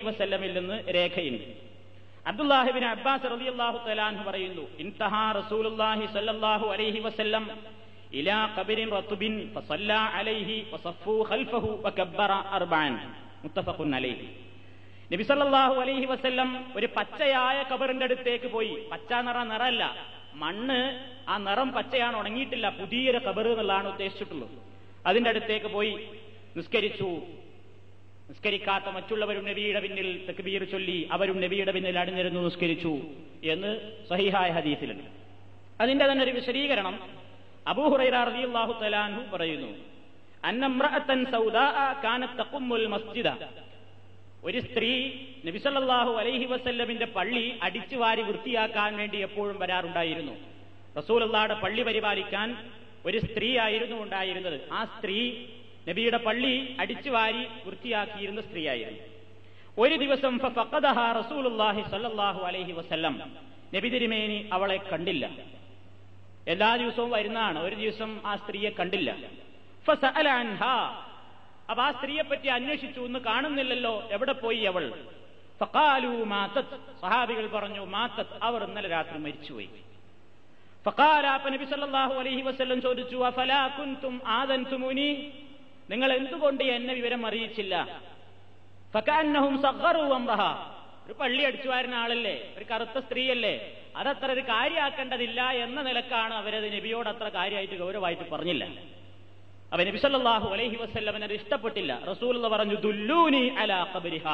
വസല്ലമിൽ നിന്ന് രേഖയുണ്ട് അബ്ദുല്ലാഹിബിൻ അബ്ബാസ് റളിയല്ലാഹു തലാൻഹു പറയുന്നു ഇൻതഹാ റസൂലുള്ളാഹി സ്വല്ലല്ലാഹു അലൈഹി വസല്ലം ഇലാ ഖബരിൻ റത്ബിൻ ഫസല്ലാ അലൈഹി വസഫു ഖൽഫഹു വകബ്ബറ അർബഅൻ മുത്തഫഖുൻ അലൈഹി നബി സല്ലല്ലാഹു അലൈഹി വസല്ലം ഒരു പച്ചയായ കബറിന്റെ അടുത്തേക്ക് പോയി പച്ച നിറ നിറല്ല മണ്ണ് ആ നിറം പച്ചയാണ് ഉണങ്ങിയിട്ടില്ല പുതിയൊരു കബറ് എന്നുള്ളതാണ് ഉദ്ദേശിച്ചിട്ടുള്ളത് അതിന്റെ അടുത്തേക്ക് പോയി നിസ്കരിച്ചു നിസ്കരിക്കാത്ത മറ്റുള്ളവരും നബിയുടെ പിന്നിൽ തക്ബീർ ചൊല്ലി അവരും നബിയുടെ പിന്നിൽ അണിനിരുന്നു നിസ്കരിച്ചു എന്ന് സഹിഹായ ഹദീസിലുണ്ട് അതിന്റെ തന്നെ ഒരു വിശദീകരണം അബൂഹുറൈറ റളിയല്ലാഹു തലാൻഹു പറയുന്നു അന്നമ്രഅത്തൻ സൗദാ കാനത്ത് തഖുമ്മുൽ മസ്ജിദ ഒരു സ്ത്രീ നബിസല്ലാഹു അലൈഹി വസല്ലമിന്റെ പള്ളി അടിച്ചു വാരി വൃത്തിയാക്കാൻ വേണ്ടി എപ്പോഴും വരാറുണ്ടായിരുന്നു റസൂലുള്ളാടെ പള്ളി പരിപാലിക്കാൻ ഒരു സ്ത്രീ ആയിരുന്നു ഉണ്ടായിരുന്നത് ആ സ്ത്രീ നബിയുടെ പള്ളി അടിച്ചു വാരി വൃത്തിയാക്കിയിരുന്ന സ്ത്രീയായിരുന്നു ഒരു ദിവസം ഫഖദഹ റസൂലുള്ളാഹി സ്വല്ലല്ലാഹു അലൈഹി വസല്ലം നബി തിരുമേനി അവളെ കണ്ടില്ല എല്ലാ ദിവസവും വരുന്നതാണ് ഒരു ദിവസം ആ സ്ത്രീയെ കണ്ടില്ല ഫസഅല അൻഹാ അപ്പൊ ആ സ്ത്രീയെ പറ്റി അന്വേഷിച്ചു ഒന്ന് കാണുന്നില്ലല്ലോ എവിടെ പോയി അവൾ ഫഖാലു മാതത് സഹാബികൾ പറഞ്ഞു മാതത് അവർ ഇന്നലെ രാത്രി മരിച്ചുപോയി ഫഖാല അപ്പൊ നബി സല്ലല്ലാഹു അലൈഹി വസല്ലം ചോദിച്ചു അഫലാ കുൻതും ആദൻതുമുനി നിങ്ങൾ എന്തുകൊണ്ട് എന്നെ വിവരം അറിയിച്ചില്ല ഫകാന്നഹും സഖറു അംറഹ ഒരു പള്ളി അടിച്ചു വരുന്ന ആളല്ലേ ഒരു കറുത്ത സ്ത്രീയല്ലേ അതത്ര ഒരു കാര്യമാക്കേണ്ടതില്ല എന്ന നിലക്കാണ് അവരത് നബിയോട് അത്ര കാര്യമായിട്ട് ഗൗരവമായിട്ട് പറഞ്ഞില്ല അപ്പൊ നബി സല്ലല്ലാഹു അലൈഹി വസല്ലം അത് ഇഷ്ടപ്പെട്ടില്ല റസൂൽ പറഞ്ഞു ദുല്ലൂനി അലാ ഖബരിഹ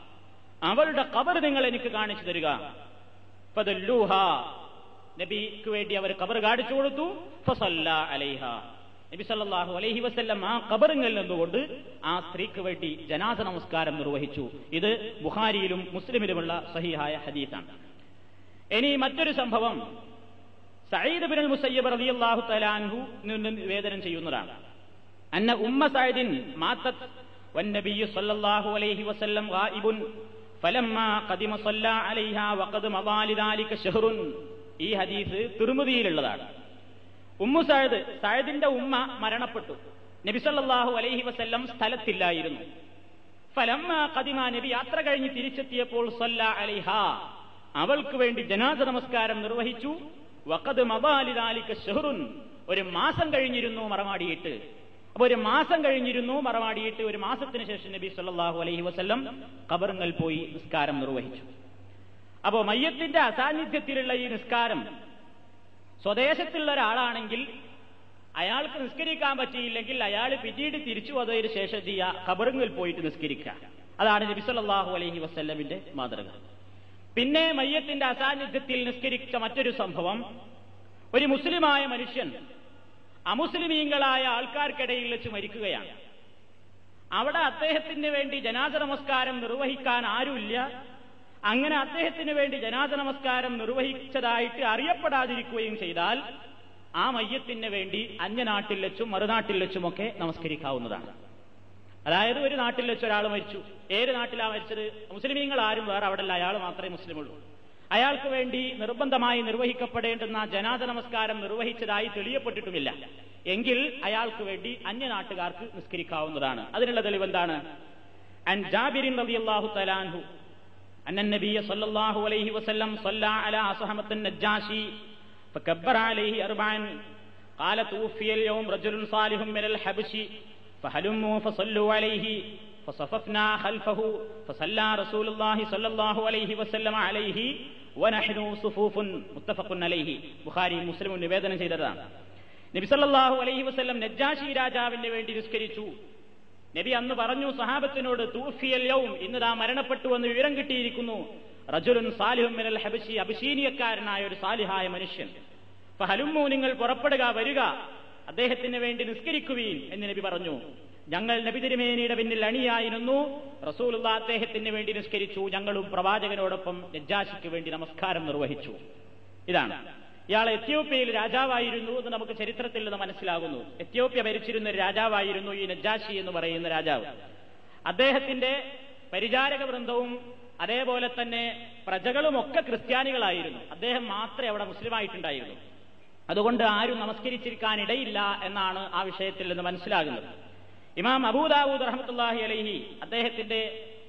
അവളുടെ ഖബർ നിങ്ങൾ എനിക്ക് കാണിച്ചു തരിക ഫദല്ലൂഹ നബിക്ക് വേണ്ടി അവർ ഖബർ കാണിച്ചു കൊടുത്തു ഫസല്ല അലൈഹ നബി സല്ലല്ലാഹു അലൈഹി വസല്ലം ആ ഖബറിങ്ങിൽ നിന്നുകൊണ്ട് ആ സ്ത്രീക്ക് വേണ്ടി ജനാസ നമസ്കാരം നിർവഹിച്ചു ഇത് ബുഖാരിയിലും മുസ്ലിമിലുമുള്ള സഹിഹായ ഹദീസാണ് ഇനി മറ്റൊരു സംഭവം സയ്യിദ് ബിൻ മുസയ്യബ് റളിയല്ലാഹു തആല അൻഹു നിന്ന് നിവേദനം ചെയ്യുന്നതാണ് അന്ന ഉമ്മ സഅദിൻ മാത്തത് والنبي صلى الله عليه وسلم غائب فلما قدم صلى عليها وقد مضى لذلك شهر ഈ ഹദീസ് തിരുമതിയിലുള്ളതാണ് ഉമ്മു സഅദ് സഅദിന്റെ ഉമ്മ മരണപ്പെട്ടു നബി സല്ലല്ലാഹു അലൈഹി വസല്ലം സ്ഥലത്തില്ലായിരുന്നു ഫലമ്മ കദിമ നബി യാത്ര കഴിഞ്ഞ് തിരിച്ചെത്തിയപ്പോൾ സല്ല അലൈഹ അവൾക്ക് വേണ്ടി ജനാസ നമസ്കാരം നിർവഹിച്ചു വഖദ് മബാലിദാലിക ഷഹറുൻ ഒരു മാസം കഴിഞ്ഞിരുന്നു മറമാടിയിട്ട് അപ്പൊ ഒരു മാസം കഴിഞ്ഞിരുന്നു മറമാടിയിട്ട് ഒരു മാസത്തിന് ശേഷം നബി സല്ലല്ലാഹു അലൈഹി വസല്ലം ഖബറുങ്ങൾ പോയി നിസ്കാരം നിർവഹിച്ചു അപ്പോ മയ്യത്തിന്റെ അസാന്നിധ്യത്തിലുള്ള ഈ നിസ്കാരം സ്വദേശത്തുള്ള ഒരാളാണെങ്കിൽ അയാൾക്ക് നിസ്കരിക്കാൻ പറ്റിയില്ലെങ്കിൽ അയാൾ പിന്നീട് തിരിച്ചു വന്നതിന് ശേഷം ചെയ്യുക ഖബറുങ്ങിൽ പോയിട്ട് നിസ്കരിക്കുക അതാണ് നബി സല്ലല്ലാഹു അലൈഹി വസല്ലമിന്റെ മാതൃക പിന്നെ മയ്യത്തിന്റെ അസാന്നിധ്യത്തിൽ നിസ്കരിച്ച മറ്റൊരു സംഭവം ഒരു മുസ്ലിമായ മനുഷ്യൻ അമുസ്ലിമീങ്ങളായ ആൾക്കാർക്കിടയിൽ വെച്ച് മരിക്കുകയാണ് അവിടെ അദ്ദേഹത്തിന് വേണ്ടി ജനാസ നമസ്കാരം നിർവഹിക്കാൻ ആരുമില്ല അങ്ങനെ അദ്ദേഹത്തിന് വേണ്ടി ജനാസ നമസ്കാരം നിർവഹിച്ചതായിട്ട് അറിയപ്പെടാതിരിക്കുകയും ചെയ്താൽ ആ മയ്യത്തിന് വേണ്ടി അന്യനാട്ടിൽ വെച്ചും മറുനാട്ടിൽ വെച്ചുമൊക്കെ നമസ്കരിക്കാവുന്നതാണ് അതായത് ഒരു നാട്ടിൽ വെച്ച് ഒരാൾ മരിച്ചു ഏത് നാട്ടിലാണ് മരിച്ചത് മുസ്ലിമീങ്ങൾ ആരും വേറെ അവിടെ അയാൾ മാത്രമേ മുസ്ലിമുള്ളൂ അയാൾക്ക് വേണ്ടി നിർബന്ധമായി നിർവഹിക്കപ്പെടേണ്ടുന്ന ജനാദ നമസ്കാരം നിർവഹിച്ചതായി തെളിയപ്പെട്ടിട്ടുമില്ല എങ്കിൽ അയാൾക്ക് വേണ്ടി അന്യനാട്ടുകാർക്ക് നിസ്കരിക്കാവുന്നതാണ് അതിനുള്ള തെളിവ് എന്താണ് അൻ ജാബിരിൻ റളിയല്ലാഹു തലാൻഹു أن النبي صلى الله عليه وسلم صلى على أصحمة النجاشي فكبر عليه أربعا قال توفي اليوم رجل صالح من الحبش فهلموا فصلوا عليه فصففنا خلفه فصلى رسول الله صلى الله عليه وسلم عليه ونحن صفوف متفق عليه ബുഖാരി മുസ്ലിം നിവേദനം ചെയ്തതാണ് നബി സല്ലല്ലാഹു അലൈഹി വസല്ലം നജ്ജാശി രാജാവിന് വേണ്ടി നിസ്കരിച്ചു നബി അന്ന് പറഞ്ഞു സഹാബത്തിനോട് തൂഫിയൽ യൗം ഇന്ന് താ മരണപ്പെട്ടു എന്ന് വിവരം കിട്ടിയിരിക്കുന്നു റജുലുൻ സാലിഹും മിനൽ ഹബശി അബിശീനിയക്കാരനായ ഒരു സാലിഹായ മനുഷ്യൻ ഫഹലുമ്മു നിങ്ങൾ പുറപ്പെടുക വരിക അദ്ദേഹത്തിന് വേണ്ടി നിസ്കരിക്കുവീൻ എന്ന് നബി പറഞ്ഞു ഞങ്ങൾ നബി തിരുമേനിയുടെ പിന്നിൽ അണിയായിരുന്നു റസൂലുള്ള അദ്ദേഹത്തിന് വേണ്ടി നിസ്കരിച്ചു ഞങ്ങളും പ്രവാചകനോടൊപ്പം നജ്ജാശിക്ക് വേണ്ടി നമസ്കാരം നിർവഹിച്ചു ഇതാണ് ഇയാൾ എത്യോപ്യയിൽ രാജാവായിരുന്നു എന്ന് നമുക്ക് ചരിത്രത്തിൽ നിന്ന് മനസ്സിലാകുന്നു എത്യോപ്യ ഭരിച്ചിരുന്ന ഒരു രാജാവായിരുന്നു ഈ നജ്ജാശി എന്ന് പറയുന്ന രാജാവ് അദ്ദേഹത്തിന്റെ പരിചാരക വൃന്ദവും അതേപോലെ തന്നെ പ്രജകളുമൊക്കെ ക്രിസ്ത്യാനികളായിരുന്നു അദ്ദേഹം മാത്രമേ അവിടെ മുസ്ലിമായിട്ടുണ്ടായിരുന്നു അതുകൊണ്ട് ആരും നമസ്കരിച്ചിരിക്കാൻ ഇടയില്ല എന്നാണ് ആ വിഷയത്തിൽ നിന്ന് മനസ്സിലാകുന്നത് ഇമാം അബൂദാവൂദ് റഹ്മത്തുല്ലാഹി അലൈഹി അദ്ദേഹത്തിന്റെ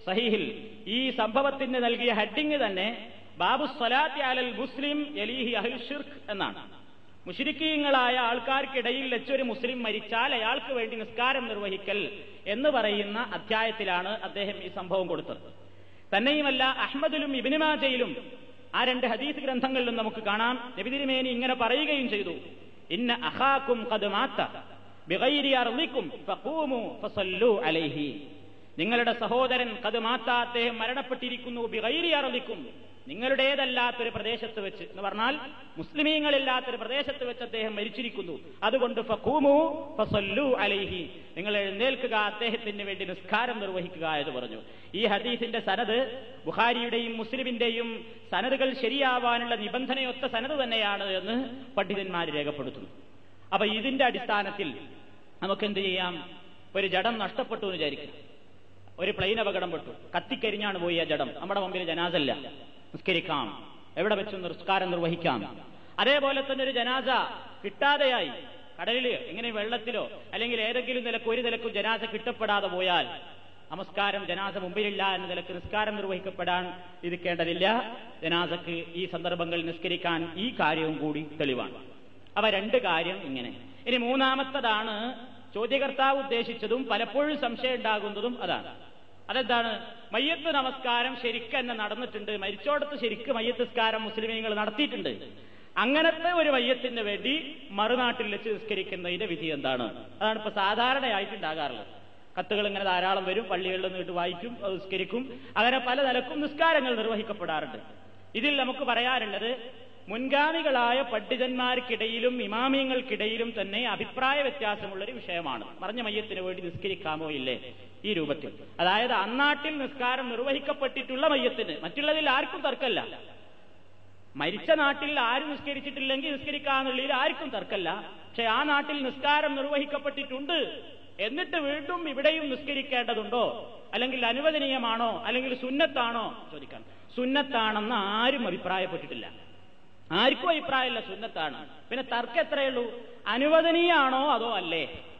സഹീഹിൽ ഈ സംഭവത്തിന് നൽകിയ ഹെഡിങ് തന്നെ ബാബു സ്വലാത്തി അലൽ മുസ്ലിം എലീഹി അഹിൽ ഷിർക്ക് എന്നാണ് മുഷിരിക്കീങ്ങളായ ആൾക്കാർക്കിടയിൽ വെച്ചൊരു മുസ്ലിം മരിച്ചാൽ അയാൾക്ക് വേണ്ടി നിസ്കാരം നിർവഹിക്കൽ എന്ന് പറയുന്ന അധ്യായത്തിലാണ് അദ്ദേഹം ഈ സംഭവം കൊടുത്തത് തന്നെയുമല്ല അഹമ്മദിലും ഇബിനുമാജയിലും ആ രണ്ട് ഹദീസ് ഗ്രന്ഥങ്ങളിലും നമുക്ക് കാണാം നബിതിരുമേനി ഇങ്ങനെ പറയുകയും ചെയ്തു ഇന്ന അഹാക്കും കത് മാത്ത ബിഗൈരി അർളിക്കും ഫഖൂമു ഫസല്ലു അലൈഹി നിങ്ങളുടെ സഹോദരൻ കത് മാത്ത അദ്ദേഹം മരണപ്പെട്ടിരിക്കുന്നു ബിഗൈരി അർളിക്കും നിങ്ങളുടേതല്ലാത്തൊരു പ്രദേശത്ത് വെച്ച് എന്ന് പറഞ്ഞാൽ മുസ്ലിമീങ്ങളില്ലാത്തൊരു പ്രദേശത്ത് വെച്ച് അദ്ദേഹം മരിച്ചിരിക്കുന്നു അതുകൊണ്ട് ഫഖൂമു ഫസല്ലു അലൈഹി നിങ്ങൾ എഴുന്നേൽക്കുക അദ്ദേഹത്തിന് വേണ്ടി നിസ്കാരം നിർവഹിക്കുക എന്ന് പറഞ്ഞു ഈ ഹദീസിന്റെ സനത് ബുഖാരിയുടെയും മുസ്ലിമിന്റെയും സനതുകൾ ശരിയാവാനുള്ള നിബന്ധനയൊത്ത സനത് തന്നെയാണ് എന്ന് പണ്ഡിതന്മാർ രേഖപ്പെടുത്തുന്നു അപ്പൊ ഇതിന്റെ അടിസ്ഥാനത്തിൽ നമുക്ക് എന്ത് ചെയ്യാം ഒരു ജഡം നഷ്ടപ്പെട്ടു എന്ന് വിചാരിക്കുക ഒരു പ്ലെയിൻ അപകടം പെട്ടു കത്തിക്കരിഞ്ഞാണ് പോയി ആ ജഡം നമ്മുടെ മുമ്പിൽ ജനാസല്ല നിസ്കരിക്കാം എവിടെ വെച്ച് നിസ്കാരം നിർവഹിക്കാം അതേപോലെ തന്നെ ഒരു ജനാസ കിട്ടാതെയായി കടലിൽ എങ്ങനെ വെള്ളത്തിലോ അല്ലെങ്കിൽ ഏതെങ്കിലും നിലക്ക് ഒരു നിലക്കും ജനാസ കിട്ടപ്പെടാതെ പോയാൽ നമസ്കാരം ജനാസ മുമ്പിലില്ല എന്ന നിലക്ക് നിസ്കാരം നിർവഹിക്കപ്പെടാൻ ഇരിക്കേണ്ടതില്ല ജനാസക്ക് ഈ സന്ദർഭങ്ങളിൽ നിസ്കരിക്കാൻ ഈ കാര്യവും കൂടി തെളിവാണ് അവ രണ്ട് കാര്യം ഇങ്ങനെ ഇനി മൂന്നാമത്തതാണ് ചോദ്യകർത്താവ് ഉദ്ദേശിച്ചതും പലപ്പോഴും സംശയം ഉണ്ടാകുന്നതും അതാണ് അതെന്താണ് മയ്യത്ത് നമസ്കാരം ശരിക്കും തന്നെ നടന്നിട്ടുണ്ട് മരിച്ചോടത്ത് ശരിക്ക് മയ്യത്ത് നിസ്കാരം മുസ്ലിമീങ്ങൾ നടത്തിയിട്ടുണ്ട് അങ്ങനത്തെ ഒരു മയ്യത്തിന് വേണ്ടി മറുനാട്ടിൽ വെച്ച് നിസ്കരിക്കുന്നതിന്റെ വിധി എന്താണ് അതാണ് ഇപ്പൊ സാധാരണയായിട്ടുണ്ടാകാറുള്ളത് കത്തുകൾ ഇങ്ങനെ ധാരാളം വരും പള്ളികളിൽ നിന്നിട്ട് വായിക്കും അത് നിസ്കരിക്കും അങ്ങനെ പല നിലക്കും നിസ്കാരങ്ങൾ നിർവഹിക്കപ്പെടാറുണ്ട് ഇതിൽ നമുക്ക് പറയാനുള്ളത് മുൻഗാമികളായ പണ്ഡിതന്മാർക്കിടയിലും ഇമാമിയങ്ങൾക്കിടയിലും തന്നെ അഭിപ്രായ വ്യത്യാസമുള്ളൊരു വിഷയമാണ് മറിഞ്ഞ മയ്യത്തിന് വേണ്ടി നിസ്കരിക്കാമോ ഇല്ലേ ഈ രൂപത്തിൽ അതായത് അന്നാട്ടിൽ നിസ്കാരം നിർവഹിക്കപ്പെട്ടിട്ടുള്ള മയ്യത്തിന് മറ്റുള്ളതിൽ ആർക്കും തർക്കല്ല മരിച്ച നാട്ടിൽ ആരും നിസ്കരിച്ചിട്ടില്ലെങ്കിൽ നിസ്കരിക്കാന്നുള്ളതിൽ ആർക്കും തർക്കല്ല പക്ഷെ ആ നാട്ടിൽ നിസ്കാരം നിർവഹിക്കപ്പെട്ടിട്ടുണ്ട് എന്നിട്ട് വീണ്ടും ഇവിടെയും നിസ്കരിക്കേണ്ടതുണ്ടോ അല്ലെങ്കിൽ അനുവദനീയമാണോ അല്ലെങ്കിൽ സുന്നത്താണോ ചോദിക്കാൻ സുന്നത്താണെന്ന് ആരും അഭിപ്രായപ്പെട്ടിട്ടില്ല ആർക്കും അഭിപ്രായമില്ല സുന്നത്താണ് പിന്നെ തർക്കം എത്രയേ ഉള്ളൂ അനുവദനീയാണോ അതോ അല്ലേ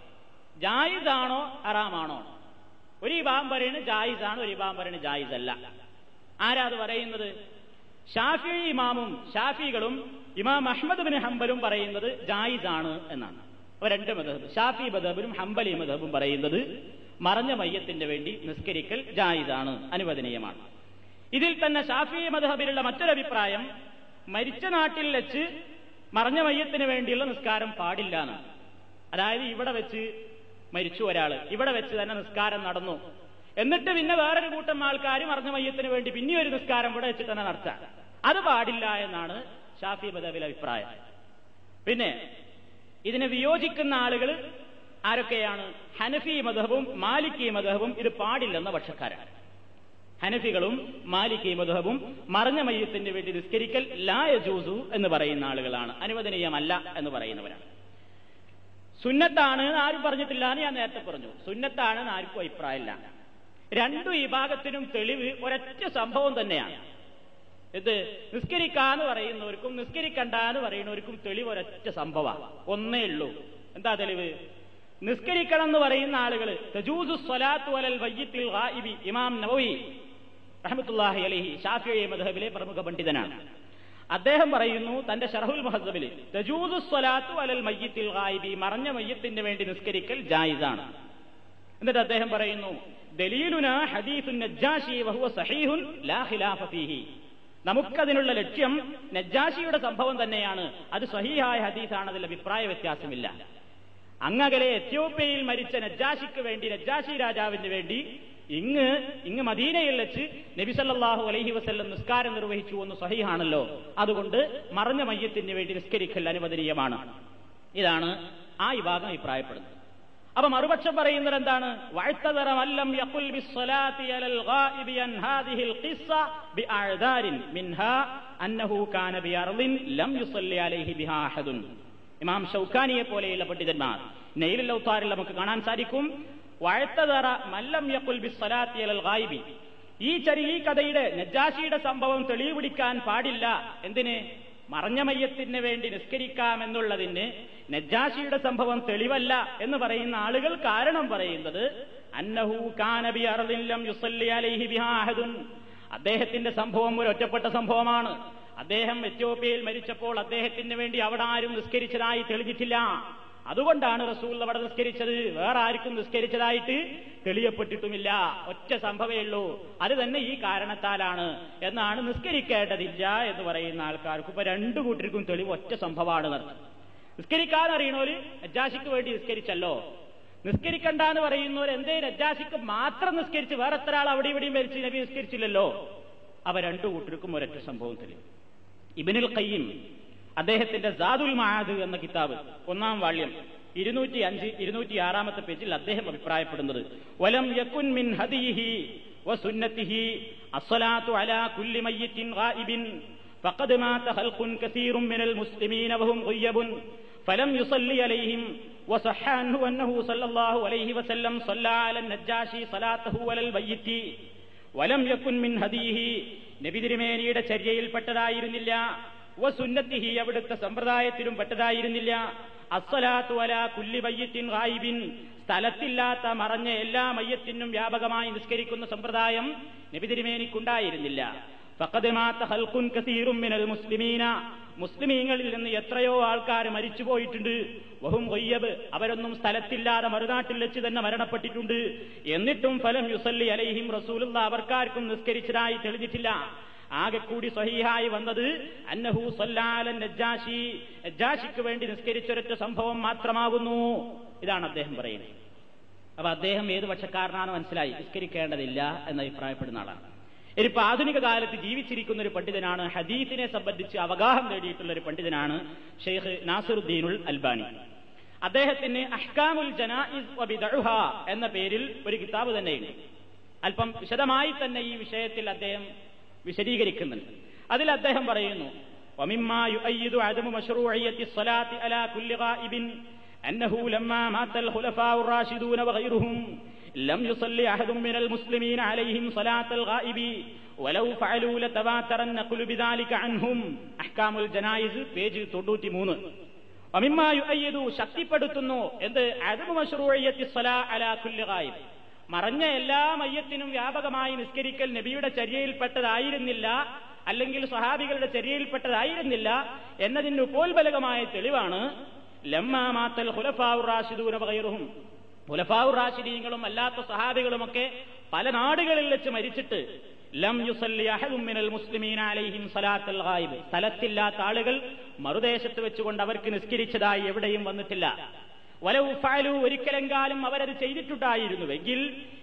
ജായിസാണോ ഹറാമാണോ ഒരു ഇബാം പറയുന്നത് ജായിസാണ് ഒരു ഇബാം പറയുന്നത് ജായിസ് അല്ല ആരാ അത് പറയുന്നത് ഷാഫി ഇമാമും ഷാഫികളും ഇമാം അഹമ്മദ് ബിൻ ഹംബലും പറയുന്നത് ജായിസാണ് എന്നാണ് അപ്പൊ രണ്ട് മതഹബ് ഷാഫി മതഹബും ഹംബലി മതഹബും പറയുന്നത് മറഞ്ഞ മയ്യത്തിന്റെ വേണ്ടി നിസ്കരിക്കൽ ജായിസാണ് അനുവദനീയമാണ് ഇതിൽ തന്നെ ഷാഫി മതഹബിലുള്ള മറ്റൊരു അഭിപ്രായം മരിച്ച നാട്ടിൽ വെച്ച് മറഞ്ഞ മയ്യത്തിന് വേണ്ടിയുള്ള നിസ്കാരം പാടില്ല എന്നാണ് അതായത് ഇവിടെ വെച്ച് മരിച്ചു ഒരാള് ഇവിടെ വെച്ച് തന്നെ നിസ്കാരം നടന്നു എന്നിട്ട് പിന്നെ വേറൊരു കൂട്ടം ആൾക്കാർ മറഞ്ഞ മയ്യത്തിന് വേണ്ടി പിന്നെ ഒരു നിസ്കാരം ഇവിടെ വെച്ച് തന്നെ നടത്താം അത് പാടില്ല എന്നാണ് ഷാഫി മതബിലെ അഭിപ്രായം പിന്നെ ഇതിനെ വിയോജിക്കുന്ന ആളുകൾ ആരൊക്കെയാണ് ഹനഫി മതഹബും മാലിക്കി മതഹബും ഇത് പാടില്ലെന്ന പക്ഷക്കാരാണ് ഹനഫികളും മാലിക്കി മധുഹബും മറഞ്ഞ മയ്യത്തിന് വേണ്ടി നിസ്കരിക്കൽ ലായ ജൂസു എന്ന് പറയുന്ന ആളുകളാണ് അനുവദനീയമല്ല എന്ന് പറയുന്നവരാണ് സുന്നത്താണ് എന്ന് ആരും പറഞ്ഞിട്ടില്ല എന്ന് ഞാൻ നേരത്തെ പറഞ്ഞു സുന്നത്താണ് എന്ന് ആർക്കും അഭിപ്രായമില്ല രണ്ടു വിഭാഗത്തിനും തെളിവ് ഒരൊറ്റ സംഭവം തന്നെയാണ് ഇത് നിസ്കരിക്കാന്ന് പറയുന്നവർക്കും നിസ്കരിക്കണ്ട എന്ന് പറയുന്നവർക്കും തെളിവ് ഒരൊറ്റ സംഭവമാണ് ഒന്നേ ഉള്ളൂ എന്താ തെളിവ് നിസ്കരിക്കണം എന്ന് പറയുന്ന ആളുകൾ തജൂസു സ്വലാത്തു അലൽ വയ്യത്തിൽ ഗായിബി ഇമാം നവവി റഹമത്തുല്ലാഹി അലഹി ഷാഫി മദ്ഹബിലെ പ്രമുഖ പണ്ഡിതനാണ് അദ്ദേഹം പറയുന്നു തന്റെ ഷറഹുൽ മഹസബിൽ തജൂസു സ്വലാത്തു അലൽ മയ്യത്തിൽ ഗായിബി മറഞ്ഞ മയ്യത്തിന് വേണ്ടി നിസ്കരിക്കൽ ജായിസാണ് എന്നിട്ട് അദ്ദേഹം പറയുന്നു ദലീലുന ഹദീസുൻ നജ്ജാഷി വഹുവ സഹീഹുൻ ലാ ഖിലാഫ ഫീഹി നമുക്കതിനുള്ള ലക്ഷ്യം നജ്ജാഷിയുടെ സംഭവം തന്നെയാണ് അത് സഹീഹായ ഹദീസാണ് അതിൽ അഭിപ്രായ വ്യത്യാസമില്ല അങ്ങകലെ എത്യോപ്യയിൽ മരിച്ച നജ്ജാഷിക്ക് വേണ്ടി നജ്ജാഷി രാജാവിന് വേണ്ടി ഇങ്ങ് ഇങ്ങ് മദീനയിൽ വെച്ച് നബിസല്ലാഹു അലൈഹി വസ്ല്ലം നിസ്കാരം നിർവഹിച്ചു എന്ന് സഹിഹാണല്ലോ അതുകൊണ്ട് മറഞ്ഞ മയ്യത്തിന് വേണ്ടി നിസ്കരിക്കൽ അനുവദനീയമാണ് ഇതാണ് ആ വിഭാഗം അഭിപ്രായപ്പെടുന്നത് അപ്പൊ മറുപക്ഷം പറയുന്നത് എന്താണ് വഅ്തദറമല്ലം യഖുൽ ബിസ്സലാത്തി അലൽ ഗായിബി അൻ ഹാദിഹിൽ ഖിസ്സ ബിഅഅദാരിൻ മിൻഹാ അന്നഹു കാന ബിഅർളിൻ ലം യുസല്ലി അലൈഹി ബിഹാ അഹദുൻ ഇമാം ഷൗക്കാനിയെ പോലെയുള്ള പണ്ഡിതന്മാർ നെയ്ലുൽ ഔത്താറിൽ നമുക്ക് കാണാൻ സാധിക്കും വഴത്തതറ മല്ലം യഖുൽ ബിസ്സലാത്തി അലൽ ഗായിബി ഈ ചെറിയ ഈ കഥയുടെ നജാഷിയുടെ സംഭവം തെളിവ് പിടിക്കാൻ പാടില്ല എന്തിന് മറഞ്ഞ മയ്യത്തിന് വേണ്ടി നിസ്കരിക്കാമെന്നുള്ളതിന് നജാഷിയുടെ സംഭവം തെളിവല്ല എന്ന് പറയുന്ന ആളുകൾ കാരണം പറയുന്നത് അന്നഹു കാന ബി അർദിൻ ലം യുസല്ലി അലൈഹി ബിഹാ അഹദുൻ അദ്ദേഹത്തിന്റെ സംഭവം ഒരു ഒറ്റപ്പെട്ട സംഭവമാണ് അദ്ദേഹം എത്യോപ്യയിൽ മരിച്ചപ്പോൾ അദ്ദേഹത്തിന് വേണ്ടി അവിടെ ആരും നിസ്കരിച്ചതായി തെളിഞ്ഞിട്ടില്ല അതുകൊണ്ടാണ് റസൂൽ അവിടെ നിസ്കരിച്ചത് വേറെ ആർക്കും നിസ്കരിച്ചതായിട്ട് തെളിയപ്പെട്ടിട്ടുമില്ല ഒറ്റ സംഭവമേ ഉള്ളൂ അത് തന്നെ ഈ കാരണത്താലാണ് എന്നാണ് നിസ്കരിക്കേണ്ടതില്ല എന്ന് പറയുന്ന ആൾക്കാർക്ക് ഇപ്പൊ രണ്ടു കൂട്ടർക്കും തെളിവ് ഒറ്റ സംഭവമാണ് നടത്തുന്നത് നിസ്കരിക്കാൻ അറിയണോര് നജാശിക്ക് വേണ്ടി നിസ്കരിച്ചല്ലോ നിസ്കരിക്കണ്ട എന്ന് പറയുന്നവർ എന്തേ നജാശിക്ക് മാത്രം നിസ്കരിച്ച് വേറെ എത്ര ആൾ അവിടെ ഇവിടെയും മരിച്ച് നബി നിസ്കരിച്ചില്ലല്ലോ അവ രണ്ടു കൂട്ടർക്കും ഒരൊറ്റ സംഭവം തെളിവ് ഇബിനുൽ ഖയ്യിം അദ്ദേഹത്തിന്റെ സാദുൽ മഹാദ് എന്ന കിതാബ് ഒന്നാം വാള്യം ഇരുന്നൂറ്റി അഞ്ച് ഇരുന്നൂറ്റി ആറാമത്തെ പേജിൽ അദ്ദേഹം അഭിപ്രായപ്പെടുന്നത് വലം യക്കുൻ മിൻ ഹദിഹി വസുന്നത്തിഹി അസ്സലാത്തു അലാ കുല്ലി മയ്യിത്തിൻ ഗായിബിൻ فقد مات خلق كثير من المسلمين وهم غيب فلم يصلي عليهم وصح عنه أنه صلى الله عليه وسلم صلى على النجاشي صلاته على البيت വലം യക്കുൻ മിൻ ഹദീഹി നബി തിരുമേനിയുടെ ചര്യയിൽപ്പെട്ടതായിരുന്നില്ല വസുന്നത്തിഹി അവിടുത്തെ സമ്പ്രദായത്തിലും പെട്ടതായിരുന്നില്ല അസ്സലാത്തു അല കുല്ലി മയ്യത്തിൻ ഗായിബിൻ സ്ഥലത്തില്ലാത്ത മറഞ്ഞ എല്ലാ മയ്യത്തിനും വ്യാപകമായി നിസ്കരിക്കുന്ന സമ്പ്രദായം നബി തിരുമേനിക്കുണ്ടായിരുന്നില്ല ഫഖദ് മാത ഖൽഖുൻ കസീറും മിനൽ മുസ്ലിമീന മുസ്ലിമീങ്ങളിൽ നിന്ന് എത്രയോ ആൾക്കാർ മരിച്ചുപോയിട്ടുണ്ട് വഹും കൊയ്യബ് അവരൊന്നും സ്ഥലത്തില്ലാതെ മറുനാട്ടിൽ വെച്ച് തന്നെ മരണപ്പെട്ടിട്ടുണ്ട് എന്നിട്ടും ഫലം യുസല്ലി അലൈഹിം റസൂലുള്ള അവർക്കാർക്കും നിസ്കരിച്ചതായി തെളിഞ്ഞിട്ടില്ല ആകെ കൂടി സ്വഹീഹായി വന്നത് അന്നഹു സല്ലാലൻ നജ്ജാഷി നജ്ജാഷിക്ക് വേണ്ടി നിസ്കരിച്ചൊരൊറ്റ സംഭവം മാത്രമാകുന്നു ഇതാണ് അദ്ദേഹം പറയുന്നത് അപ്പൊ അദ്ദേഹം ഏത് പക്ഷക്കാരനാണ് മനസ്സിലായി നിസ്കരിക്കേണ്ടതില്ല എന്ന് അഭിപ്രായപ്പെടുന്ന ആളാണ് ഇനിയിപ്പോ ആധുനിക കാലത്ത് ജീവിച്ചിരിക്കുന്ന ഒരു പണ്ഡിതനാണ് ഹദീസിനെ സംബന്ധിച്ച് അവഗാഹം നേടിയിട്ടുള്ള ഒരു പണ്ഡിതനാണ് ഷെയ്ഖ് നാസിറുദ്ദീനുൽ അൽബാനി അദ്ദേഹത്തിന് അഹ്കാമുൽ ജനായിസ് വബിദഉഹ എന്ന പേരിൽ ഒരു കിതാബ് തന്നെയുണ്ട് അല്പം വിശദമായി തന്നെ ഈ വിഷയത്തിൽ അദ്ദേഹം വിശദീകരിക്കുന്നുണ്ട് അതിൽ അദ്ദേഹം പറയുന്നു ومما يؤيد عدم مشروعية الصلاة على كل غائب أنه لما مات الخلفاء الراشدون وغيرهم لم يصلي أحد من المسلمين عليهم صلاة الغائب ولو فعلوا لتواتر النقل بذلك عنهم أحكام الجنائز പേജ് തൊണ്ണൂറ്റി മൂന്ന് ومما يؤيد ശക്തിപ്പെടുത്തുന്നു എന്ത് عدم مشروعية الصلاة على كل غائب മറഞ്ഞ എല്ലാ മയ്യത്തിനും വ്യാപകമായി നിസ്കരിക്കൽ നബിയുടെ ചര്യയിൽപ്പെട്ടതായിരുന്നില്ല അല്ലെങ്കിൽ സ്വഹാബികളുടെ ചര്യയിൽപ്പെട്ടതായിരുന്നില്ല എന്നതിന് ഉപോത്ബലകമായ തെളിവാണ് ലമ്മാമാത്തൽ ഹുലഫാവുർ റാഷിദൂന വഗൈറുഹും ഹുലഫാവുർ റാഷിദീങ്ങളും അല്ലാത്ത സഹാബികളുമൊക്കെ പല നാടുകളിൽ വെച്ച് മരിച്ചിട്ട് ലം യുസല്ലി അഹദും മിനൽ മുസ്ലിമീന അലൈഹിം സലാത്തൽ ഗായിബ് സ്ഥലത്തില്ലാത്ത ആളുകൾ മറുദേശത്ത് വെച്ചുകൊണ്ട് അവർക്ക് നിസ്കരിച്ചതായി എവിടെയും വന്നിട്ടില്ല വലവ് ഫാലു ഒരിക്കലെങ്കാലും അവരത് ചെയ്തിട്ടുണ്ടായിരുന്നുവെങ്കിൽ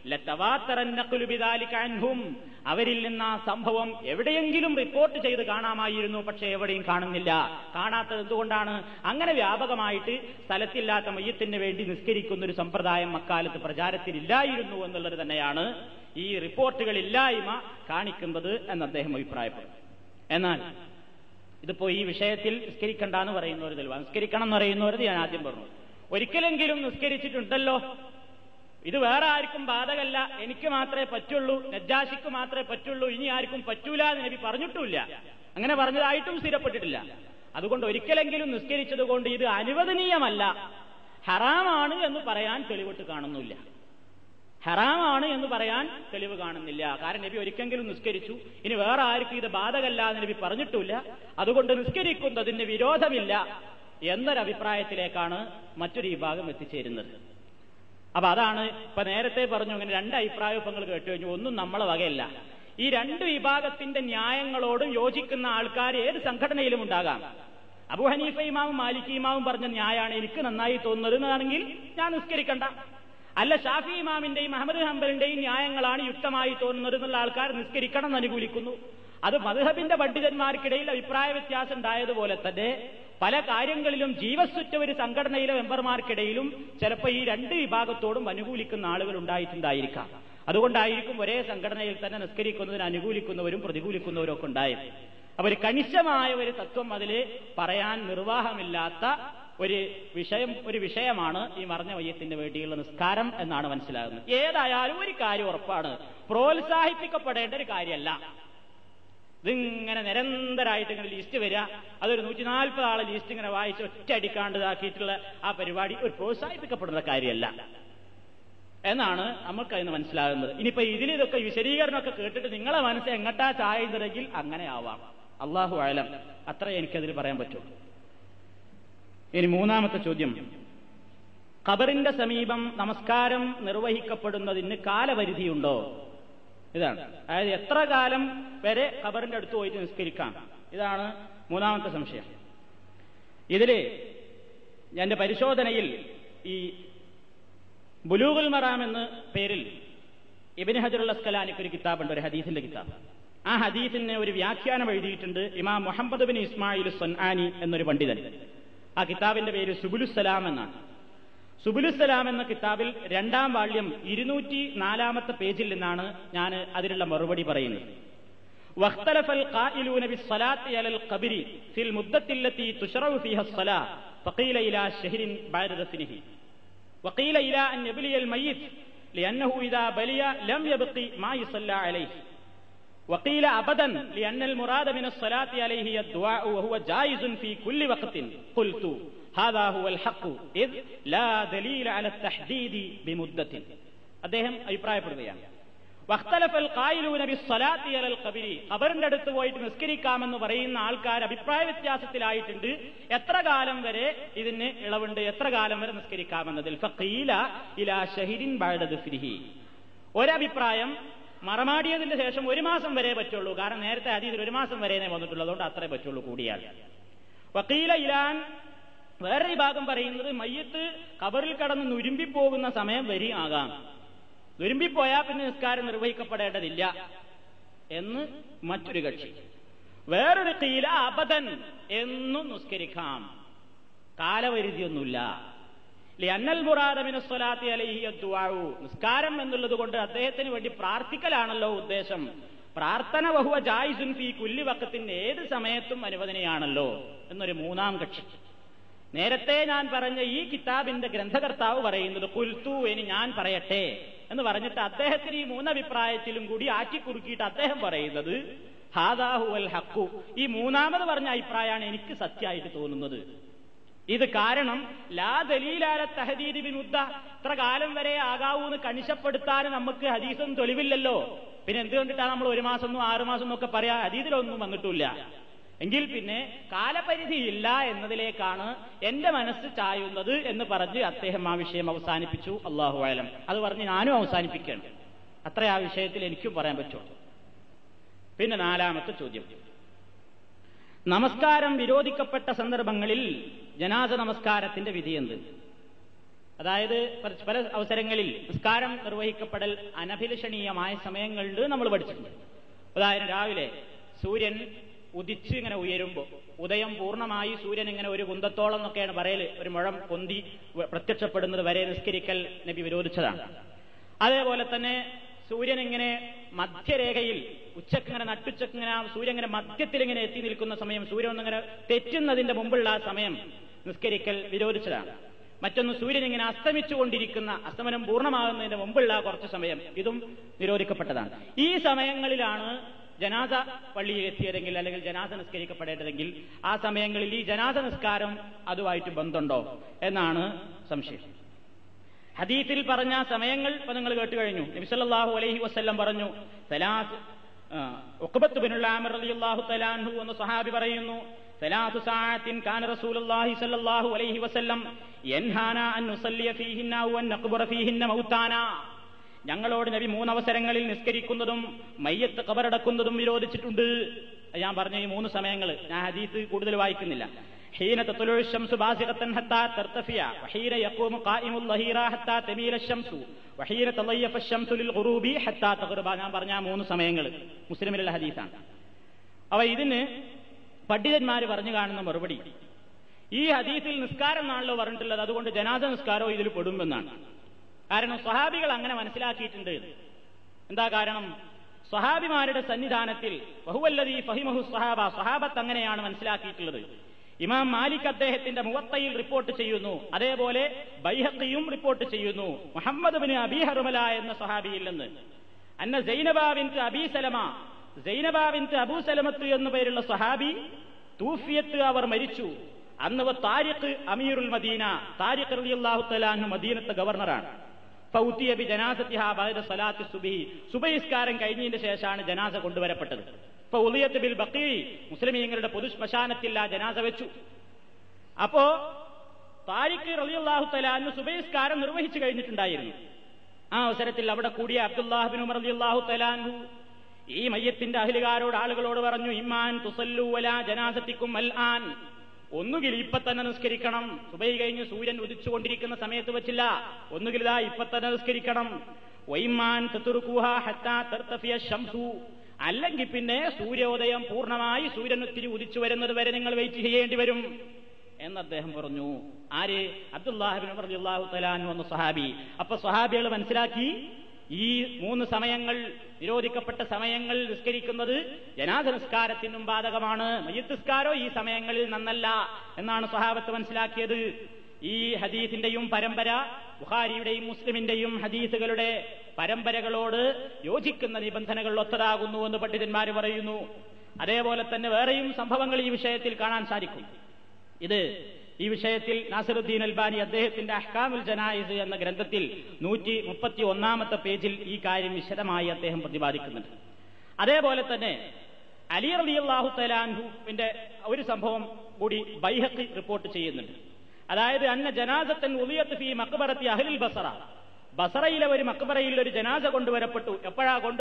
ലത്തവാത്തറന്നക്കുലുബിദാലിക്കാൻഹും അവരിൽ നിന്ന് ആ സംഭവം എവിടെയെങ്കിലും റിപ്പോർട്ട് ചെയ്ത് കാണാമായിരുന്നു പക്ഷെ എവിടെയും കാണുന്നില്ല കാണാത്തത് എന്തുകൊണ്ടാണ് അങ്ങനെ വ്യാപകമായിട്ട് സ്ഥലത്തില്ലാത്ത മയ്യത്തിന് വേണ്ടി നിസ്കരിക്കുന്ന ഒരു സമ്പ്രദായം അക്കാലത്ത് പ്രചാരത്തിലില്ലായിരുന്നു എന്നുള്ളത് തന്നെയാണ് ഈ റിപ്പോർട്ടുകളില്ലായ്മ കാണിക്കുന്നത് എന്ന് അദ്ദേഹം അഭിപ്രായപ്പെടുന്നു എന്നാൽ ഇതിപ്പോ ഈ വിഷയത്തിൽ നിസ്കരിക്കണ്ട എന്ന് പറയുന്നവർ തെളിവാ നിസ്കരിക്കണം എന്ന് പറയുന്നവരത് ഞാൻ ആദ്യം പറഞ്ഞു ഒരിക്കലെങ്കിലും നിസ്കരിച്ചിട്ടുണ്ടല്ലോ ഇത് വേറെ ആർക്കും ബാധകല്ല എനിക്ക് മാത്രമേ പറ്റുള്ളൂ നജ്ജാശിക്ക് മാത്രമേ പറ്റുള്ളൂ ഇനി ആർക്കും പറ്റൂല എന്ന് നബി പറഞ്ഞിട്ടുമില്ല അങ്ങനെ പറഞ്ഞതായിട്ടും സ്ഥിരപ്പെട്ടിട്ടില്ല അതുകൊണ്ട് ഒരിക്കലെങ്കിലും നിസ്കരിച്ചത് കൊണ്ട് ഇത് അനുവദനീയമല്ല ഹറാമാണ് എന്ന് പറയാൻ തെളിവിട്ട് കാണുന്നില്ല ഹറാമാണ് എന്ന് പറയാൻ തെളിവ് കാണുന്നില്ല കാരണം നബി ഒരിക്കലെങ്കിലും നിസ്കരിച്ചു ഇനി വേറെ ആർക്കും ഇത് ബാധകല്ല എന്ന് നബി പറഞ്ഞിട്ടില്ല അതുകൊണ്ട് നിസ്കരിക്കുന്നതിന് വിരോധമില്ല എന്നൊരഭിപ്രായത്തിലേക്കാണ് മറ്റൊരു വിഭാഗം എത്തിച്ചേരുന്നത് അപ്പൊ അതാണ് ഇപ്പൊ നേരത്തെ പറഞ്ഞു ഇങ്ങനെ രണ്ട് അഭിപ്രായങ്ങൾ കേട്ടു കഴിഞ്ഞു ഒന്നും നമ്മളെ വകയല്ല ഈ രണ്ട് വിഭാഗത്തിന്റെ ന്യായങ്ങളോടും യോജിക്കുന്ന ആൾക്കാർ ഏത് സംഘടനയിലും ഉണ്ടാകാം അബു ഹനീഫ ഇമാവും മാലിക് ഇമാവും പറഞ്ഞ ന്യായമാണ് എനിക്ക് നന്നായി തോന്നുന്നത് എന്നാണെങ്കിൽ ഞാൻ നിസ്കരിക്കണ്ട അല്ല ഷാഫി ഇമാമിന്റെയും അഹമ്മദ് ഹംബലിന്റെയും ന്യായങ്ങളാണ് യുക്തമായി തോന്നുന്നത് എന്നുള്ള ആൾക്കാർ നിസ്കരിക്കണം എന്ന് അനുകൂലിക്കുന്നു അത് മധുഹബിന്റെ പണ്ഡിതന്മാർക്കിടയിൽ അഭിപ്രായ വ്യത്യാസം ഉണ്ടായതുപോലെ തന്നെ പല കാര്യങ്ങളിലും ജീവസ്സുറ്റ ഒരു സംഘടനയിലെ മെമ്പർമാർക്കിടയിലും ചിലപ്പോൾ ഈ രണ്ട് വിഭാഗത്തോടും അനുകൂലിക്കുന്ന ആളുകൾ ഉണ്ടായിട്ടുണ്ടായിരിക്കാം അതുകൊണ്ടായിരിക്കും ഒരേ സംഘടനയിൽ തന്നെ നിസ്കരിക്കുന്നതിന് അനുകൂലിക്കുന്നവരും പ്രതികൂലിക്കുന്നവരും ഒക്കെ ഉണ്ടായത് അപ്പൊ ഒരു കണിശമായ ഒരു തത്വം അതിൽ പറയാൻ നിർവാഹമില്ലാത്ത ഒരു വിഷയം ഒരു വിഷയമാണ് ഈ മറഞ്ഞ വയ്യത്തിന് വേണ്ടിയുള്ള നിസ്കാരം എന്നാണ് മനസ്സിലാകുന്നത് ഏതായാലും ഒരു കാര്യം ഉറപ്പാണ് പ്രോത്സാഹിപ്പിക്കപ്പെടേണ്ട ഒരു കാര്യമല്ല ഇതിങ്ങനെ നിരന്തരമായിട്ട് ഇങ്ങനെ ലിസ്റ്റ് വരിക അതൊരു നൂറ്റി നാൽപ്പത് ആളെ ലിസ്റ്റ് ഇങ്ങനെ വായിച്ച് ഒറ്റ അടിക്കാണ്ട് ഇതാക്കിയിട്ടുള്ള ആ പരിപാടി ഒരു പ്രോത്സാഹിപ്പിക്കപ്പെടുന്ന കാര്യമല്ല എന്നാണ് നമുക്ക് അതിന് മനസ്സിലാകുന്നത് ഇനിയിപ്പോ ഇതിൽ ഇതൊക്കെ വിശദീകരണമൊക്കെ കേട്ടിട്ട് നിങ്ങളെ മനസ്സ് എങ്ങട്ടാ ചായുന്നതെങ്കിൽ അങ്ങനെ ആവാം അള്ളാഹു ആലം അത്ര എനിക്കതിൽ പറയാൻ പറ്റും ഇനി മൂന്നാമത്തെ ചോദ്യം ഖബറിന്റെ സമീപം നമസ്കാരം നിർവഹിക്കപ്പെടുന്നതിന് കാലപരിധിയുണ്ടോ ഇതാണ് അതായത് എത്ര കാലം വരെ ഖബറിന്റെ അടുത്ത് പോയിട്ട് നിസ്കരിക്കാം ഇതാണ് മൂന്നാമത്തെ സംശയം ഇതില് എന്റെ പരിശോധനയിൽ ഈ ബുലൂഗുൽ മറാം എന്ന പേരിൽ ഇബിൻ ഹജറുൽ അസ്കലാനിക്ക് ഒരു കിതാബുണ്ട് ഒരു ഹദീസിന്റെ കിതാബ് ആ ഹദീസിന് ഒരു വ്യാഖ്യാനം എഴുതിയിട്ടുണ്ട് ഇമാം മുഹമ്മദ് ബിൻ ഇസ്മായിൽ സൊൻആാനി എന്നൊരു പണ്ഡിതൻ ആ കിതാബിന്റെ പേര് സുബുലുസലാം എന്നാണ് സുബുലുസലാം എന്ന കിതാബിൽ രണ്ടാം വാള്യം ഇരുന്നൂറ്റി നാലാമത്തെ പേജിൽ നിന്നാണ് ഞാൻ അതിനുള്ള മറുപടി പറയുന്നത് واختلف القائلون بالصلاة على القبر في المدة التي تشرع فيها الصلاة فقيل إلى شهر بعد دفنه وقيل إلى أن يبلي الميت لأنه إذا بلي لم يبق ما يصلى عليه وقيل أبدا لأن المراد من الصلاة عليه الدعاء وهو جائز في كل وقت قلت هذا هو الحق إذ لا دليل على التحديد بمدة അദ്ദേഹം അഭിപ്രായപ്പെടുകയാണ് വഖ്തലഫൽ ഖായിലൂന ബിസ്സലാത്തി അലൽ ഖബരി ഖബറിന്റെ അടുത്ത് പോയിട്ട് നിസ്കരിക്കാമെന്ന് പറയുന്ന ആൾക്കാർ അഭിപ്രായ വ്യത്യാസത്തിലായിട്ടുണ്ട് എത്ര കാലം വരെ ഇതിന് ഇളവുണ്ട് എത്ര കാലം വരെ നിസ്കരിക്കാമെന്നതിൽ ഫഖീല ഇലാ ഷഹിരിൻ ബഅദ ദഫ്രിഹി ഒരഭിപ്രായം മറമാടിയതിന് ശേഷം ഒരു മാസം വരെ പറ്റുള്ളൂ കാരണം നേരത്തെ അതീതിൽ ഒരു മാസം വരെ വന്നിട്ടുള്ളൂ അതുകൊണ്ട് അത്രേ പറ്റുള്ളൂ കൂടിയാൽ വക്കീല ഇലാൻ വേറെ വിഭാഗം പറയുന്നത് മയ്യത്ത് കബറിൽ കടന്ന് നുരുമ്പിപ്പോകുന്ന സമയം വരി ആകാം നുരുമ്പിപ്പോയാൽ പിന്നെ നിസ്കാരം നിർവഹിക്കപ്പെടേണ്ടതില്ല എന്ന് മറ്റൊരു കക്ഷി വേറൊരു കീല അബദൻ എന്നും നിസ്കരിക്കാം കാലപരിധിയൊന്നുമില്ല അന്നൽ മുറാദമിന് സ്വലാത്തി അലഹി അദ്വാവു നിസ്കാരം എന്നുള്ളത് കൊണ്ട് അദ്ദേഹത്തിന് വേണ്ടി പ്രാർത്ഥിക്കലാണല്ലോ ഉദ്ദേശം പ്രാർത്ഥന ബഹുവ ജായിസുൻ ഫി കുല്ലി വക്കത്തിന്റെ ഏത് സമയത്തും അനുവദനയാണല്ലോ എന്നൊരു മൂന്നാം കക്ഷി നേരത്തെ ഞാൻ പറഞ്ഞ ഈ കിതാബിന്റെ ഗ്രന്ഥകർത്താവ് പറയുന്നത് കുൽത്തു ഇനി ഞാൻ പറയട്ടെ എന്ന് പറഞ്ഞിട്ട് അദ്ദേഹത്തിന് ഈ മൂന്നഭിപ്രായത്തിലും കൂടി ആറ്റിക്കുറുക്കിയിട്ട് അദ്ദേഹം പറയുന്നത് ഹാദാഹു അൽ ഹക്കു ഈ മൂന്നാമത് പറഞ്ഞ അഭിപ്രായമാണ് എനിക്ക് സത്യമായിട്ട് തോന്നുന്നത് ഇത് കാരണം ലാ ദലീലാല തഹദീദ് ബിനുദ്ദ ഇത്ര കാലം വരെ ആകാവൂ എന്ന് കണിശപ്പെടുത്താൻ നമുക്ക് ഹദീസൊന്നും തെളിവില്ലല്ലോ പിന്നെ എന്തുകൊണ്ടിട്ടാണ് നമ്മൾ ഒരു മാസം ഒന്നും ആറു മാസം എന്നൊക്കെ പറയാ ഹദീദിലൊന്നും വന്നിട്ടില്ല എങ്കിൽ പിന്നെ കാലപരിധിയില്ല എന്നതിലേക്കാണ് എന്റെ മനസ്സ് ചായുന്നത് എന്ന് പറഞ്ഞ് അദ്ദേഹം ആ വിഷയം അവസാനിപ്പിച്ചു അള്ളാഹു ആലം അത് പറഞ്ഞ് ഞാനും അവസാനിപ്പിക്കണം അത്ര ആ വിഷയത്തിൽ എനിക്കും പറയാൻ പറ്റുള്ളൂ പിന്നെ നാലാമത്തെ ചോദ്യം നമസ്കാരം വിരോധിക്കപ്പെട്ട സന്ദർഭങ്ങളിൽ ജനാസ നമസ്കാരത്തിന്റെ വിധി എന്ത് അതായത് പല അവസരങ്ങളിൽ നിസ്കാരം നിർവഹിക്കപ്പെടൽ അനഭിലഷണീയമായ സമയങ്ങളിൽ നമ്മൾ പഠിച്ചിട്ടുണ്ട് ഉദാഹരണം രാവിലെ സൂര്യൻ ഉദിച്ച് ഇങ്ങനെ ഉയരുമ്പോൾ ഉദയം പൂർണ്ണമായി സൂര്യൻ ഇങ്ങനെ ഒരു കുന്തത്തോളം എന്നൊക്കെയാണ് പറയല് ഒരു മുഴം പൊന്തി പ്രത്യക്ഷപ്പെടുന്നത് വരെ നിസ്കരിക്കൽ നബി വിരോധിച്ചതാണ് അതേപോലെ തന്നെ സൂര്യൻ ഇങ്ങനെ മധ്യരേഖയിൽ ഉച്ചക്ക് ഇങ്ങനെ നട്ടുച്ചക്ക് ഇങ്ങനെ സൂര്യൻ ഇങ്ങനെ മധ്യത്തിൽ ഇങ്ങനെ എത്തി നിൽക്കുന്ന സമയം സൂര്യൻ ഒന്നിങ്ങനെ തെറ്റുന്നതിന്റെ മുമ്പുള്ള ആ സമയം നിസ്കരിക്കൽ വിരോധിച്ചതാണ് മറ്റൊന്ന് സൂര്യൻ ഇങ്ങനെ അസ്തമിച്ചുകൊണ്ടിരിക്കുന്ന അസ്തമനം പൂർണ്ണമാകുന്നതിന് മുമ്പുള്ള കുറച്ച് സമയം ഇതും നിരോധിക്കപ്പെട്ടതാണ് ഈ സമയങ്ങളിലാണ് ജനാസ പള്ളിയിൽ എത്തിയതെങ്കിൽ അല്ലെങ്കിൽ ജനാസ നിസ്കരിക്കപ്പെടേണ്ടതെങ്കിൽ ആ സമയങ്ങളിൽ ഈ ജനാസ നിസ്കാരം അതുമായിട്ട് ബന്ധമുണ്ടോ എന്നാണ് സംശയം ഹദീസിൽ പറഞ്ഞ സമയങ്ങൾ ഇപ്പൊ നിങ്ങൾ കേട്ട് കഴിഞ്ഞു നബിസല്ലാഹു അലൈഹി വസ്ല്ലം പറഞ്ഞു സലാസ് ഉഖബത്ത് ബിനുൽ ആമിർ റളിയല്ലാഹു തലാൻഹു എന്ന സഹാബി പറയുന്നു ثلاث ساعات كان رسول الله صلى الله عليه وسلم ينهانا أن نصلي فيهن وأن نقبر فيهن موتانا ഞങ്ങളോട് നബി മൂന്നവസരങ്ങളിൽ നിസ്കരിക്കുന്നതും മയ്യത്ത് കബറടക്കുന്നതും വിരോധിച്ചിട്ടുണ്ട് ഞാൻ പറഞ്ഞ ഈ മൂന്ന് സമയങ്ങൾ ഞാൻ ഹദീസ് കൂടുതൽ വായിക്കുന്നില്ല حين تطلع الشمس بازغة حتى ترتفع وحين يقوم قائم الظهيرة حتى تميل الشمس وحين تضيف الشمس للغروب حتى تغرب ഞാൻ പറഞ്ഞ മൂന്ന് സമയങ്ങൾ മുസ്ലിമിലുള്ള ഹദീസാണ് അവ ഇതിന് പണ്ഡിതന്മാർ പറഞ്ഞു കാണുന്ന മറുപടി ഈ ഹദീസിൽ നിസ്കാരം നാളിലോ പറഞ്ഞിട്ടുള്ളത് അതുകൊണ്ട് ജനാസ നിസ്കാരവും ഇതിൽ പെടുമെന്നാണ് കാരണം സ്വഹാബികൾ അങ്ങനെ മനസ്സിലാക്കിയിട്ടുണ്ട് എന്താ കാരണം സ്വഹാബിമാരുടെ സന്നിധാനത്തിൽ ബഹുവല്ലതി ഫഹിമഹു സ്വഹാബ സ്വഹാബത്ത് അങ്ങനെയാണ് മനസ്സിലാക്കിയിട്ടുള്ളത് ഇമാം മാലിക് അദ്ദേഹത്തിന്റെ മുവത്തയിൽ റിപ്പോർട്ട് ചെയ്യുന്നു അതേപോലെ ബൈഹക്കിയും റിപ്പോർട്ട് ചെയ്യുന്നു മുഹമ്മദ് ബിൻ അബി ഹറുമല എന്ന സ്വഹാബിയിൽ നിന്ന് അന്ന സൈനബാവിൻത്ത് അബി സലമ സൈനബാവിൻത്ത് അബൂ സലമത്ത് എന്നു പേരുള്ള സ്വഹാബി തൂഫിയത്ത് അവർ മരിച്ചു അന്ന് താരിഖ് അമീറുൽ മദീന താരിഖ് റളിയല്ലാഹു തആല മദീനത്തെ ഗവർണറാണ് ഫൗത്തിയബി ജനാസത്തിഹാ ബഅദ സലാത്തി സുബഹി സുബഹിസ്കാരം കഴിഞ്ഞതിന്റെ ശേഷമാണ് ജനാസ കൊണ്ടുവരപ്പെട്ടത് ഇപ്പൊ ഉളിയത്ത് ബിൽ ബക്കി മുസ്ലിമീങ്ങളുടെ പൊതു ശ്മശാനത്തിൽ ആ ജനാസ വെച്ചു അപ്പോ താരിഖ് റളിയല്ലാഹു തലാന്ന് സുബഹിസ്കാരം നിർവഹിച്ചു കഴിഞ്ഞിട്ടുണ്ടായിരുന്നു ആ അവസരത്തിൽ അവിടെ കൂടിയ അബ്ദുല്ലാഹിബിൻ ഉമർ റളിയല്ലാഹു തലാൻഹു ഈ മയ്യത്തിന്റെ അഹിലുകാരോട് ആളുകളോട് പറഞ്ഞു ഇമ്മാൻ തുസല്ലു വലാ ജനാസത്തിക്കും അൽ ആൻ ഒന്നുകിൽ ഇപ്പൊ തന്നെ നിസ്കരിക്കണം സുബൈ കഴിഞ്ഞ് സൂര്യൻ ഉദിച്ചുകൊണ്ടിരിക്കുന്ന സമയത്ത് വെച്ചില്ല ഒന്നുകിൽ ഇതാ ഇപ്പൊ തന്നെ നിസ്കരിക്കണം വൈമാൻ തത്തുറുക്കുഹ ഹത്താ തർത്തഫിയ ശംസു അല്ലെങ്കിൽ പിന്നെ സൂര്യോദയം പൂർണ്ണമായി സൂര്യൻ ഒത്തിരി ഉദിച്ചു വരുന്നത് വരെ നിങ്ങൾ വെയിറ്റ് ചെയ്യേണ്ടി വരും എന്ന് അദ്ദേഹം പറഞ്ഞു ആര് അബ്ദുല്ലാഹിബിൻ അള്ളാഹു തലാൻ വന്ന സഹാബി അപ്പൊ സഹാബികൾ മനസ്സിലാക്കി ഈ മൂന്ന് സമയങ്ങൾ നിരോധിക്കപ്പെട്ട സമയങ്ങൾ നിസ്കരിക്കുന്നത് ജനാദ നിസ്കാരത്തിനും ബാധകമാണ് മയ്യത്ത് നിസ്കാരോ ഈ സമയങ്ങളിൽ നന്നല്ല എന്നാണ് സ്വഹാബത്ത് മനസ്സിലാക്കിയത് ഈ ഹദീസിന്റെയും പരമ്പര ബുഖാരിയുടെയും മുസ്ലിമിന്റെയും ഹദീസുകളുടെ പരമ്പരകളോട് യോജിക്കുന്ന നിബന്ധനകൾ ഒത്തതാകുന്നു എന്ന് പണ്ഡിതന്മാർ പറയുന്നു അതേപോലെ തന്നെ വേറെയും സംഭവങ്ങൾ ഈ വിഷയത്തിൽ കാണാൻ സാധിക്കും ഇത് ഈ വിഷയത്തിൽ നാസറുദ്ദീൻ അൽബാനി അദ്ദേഹത്തിന്റെ അഹ്കാമുൽ ജനായിസ് എന്ന ഗ്രന്ഥത്തിൽ നൂറ്റി മുപ്പത്തി ഒന്നാമത്തെ പേജിൽ ഈ കാര്യം വിശദമായി അദ്ദേഹം പ്രതിപാദിക്കുന്നുണ്ട് അതേപോലെ തന്നെ അലി റബി അള്ളാഹു തലാൻഹുവിന്റെ ഒരു സംഭവം കൂടി ബൈഹക്കി റിപ്പോർട്ട് ചെയ്യുന്നുണ്ട് അതായത് അന്ന ജനാസത്തൻ ഉലിയത്ത് ഫി മക്ബറത്തി അഹ്ലിൽ ബസറ ബസറയിലെ ഒരു മക്ബറയിൽ ഒരു ജനാസ കൊണ്ടുവരപ്പെട്ടു എപ്പോഴാ കൊണ്ട്